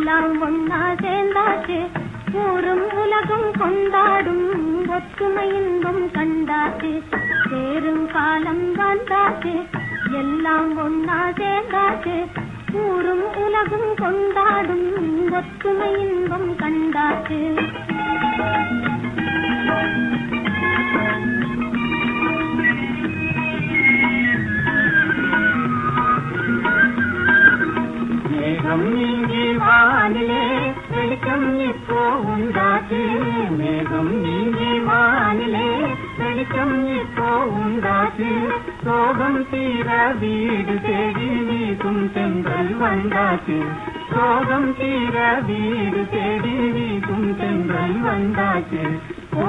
எல்லாம் ஒன்னா சேர்ந்தாச்சு ஊரும் உலகும் கொண்டாடும் ஒற்றுமை இன்பம் கண்டாச்சு சேரும் காலம் வந்தாச்சு எல்லாம் ஒன்னா சேர்ந்தாச்சு ஊரும் உலகும் கொண்டாடும் ஒற்றுமை இன்பம் கண்டாச்சு மேகம் நீங்கி வானிலே வெளிச்சம் இப்போ உண்டாச்சு மேகம் நீங்கி வானிலே வெளிச்சம் இப்போ உண்டாச்சு சோகம் தீர வீடு தேடி வீசும் சென்றல் வந்தாச்சு சோகம் தீர வீடு தேடி வீசும் சென்றல் வந்தாச்சு ஓ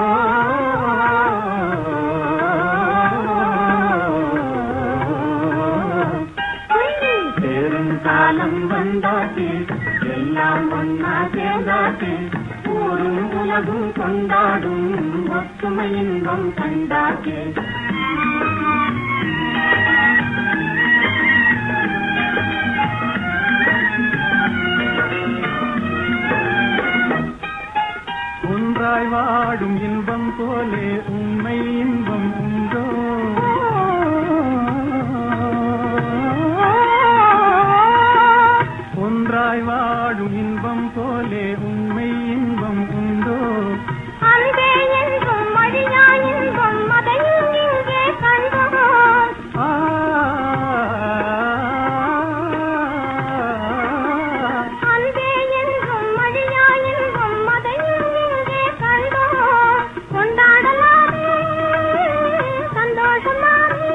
சேரும் காலம் வந்தாச்சு எல்லாம் ஒன்னா சேர்ந்தாச்சு ஊரும் உலகும் கொண்டாடும் ஒற்றுமை இன்பம் கண்டாச்சு ஒன்றாய் வாடும் இன்பம் போலே உண்மை இன்பம் உண்டோ ஒன்றாய் வாடும் இன்பம் போலே உண்மை இன்பம் உண்டோ அன்பே என்றும் மழியா இன்பம் அதையும் இங்கே கண்டோம் ஆ அன்பே என்றும் மழியா இன்பம் அதையும் இங்கே கண்டோம் கொண்டாடலாமே சந்தோஷமாமே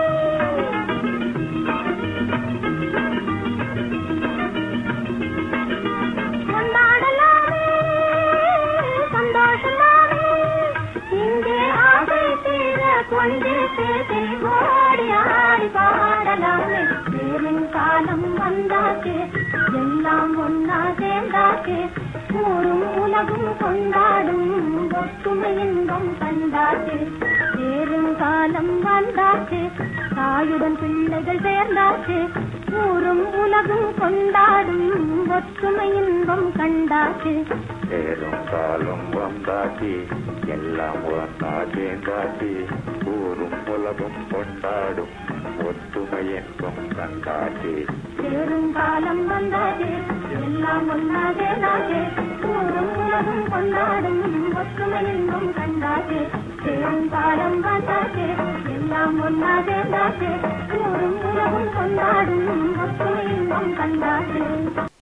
கொண்டாடலாமே சந்தோஷமாமே இங்கே ஆசை தீர கொண்டு பேசி ஓடி ஆடி பாடலாமே தேரின் காலம் வந்தாச்சு எல்லாம் ஒன்னா சேர்ந்தாச்சு ஊரும் உலகும் கொண்டாடும் ஒற்றுமை இன்பம் கண்டாச்சு தேரும் காலம் வந்தாச்சு தாயுடன் பிள்ளைகள் சேர்ந்தாச்சு ஊரும் உலகும் கொண்டாடும் ஒற்றுமை இன்பம் கண்டாச்சு சேரும் காலம் வந்தாச்சு எல்லாம் ஒன்னா சேர்ந்தாச்சு ஊரும் உலகம் கொண்டாடும் ஒத்துமை என்பம் கண்டாச்சு சேரும் காலம் வந்தாச்சு எல்லாம் ஒன்னா சேர்ந்தாச்சு ஊரும் உலகம் கொண்டாடும் ஒற்றுமை இன்பம் கண்டாச்சு சேரும் காலம் வந்தாச்சு எல்லாம் ஒன்னா சேர்ந்தாச்சு ஊரும் உலகம் கொண்டாடும் ஒற்றுமை இன்பம் கண்டாச்சு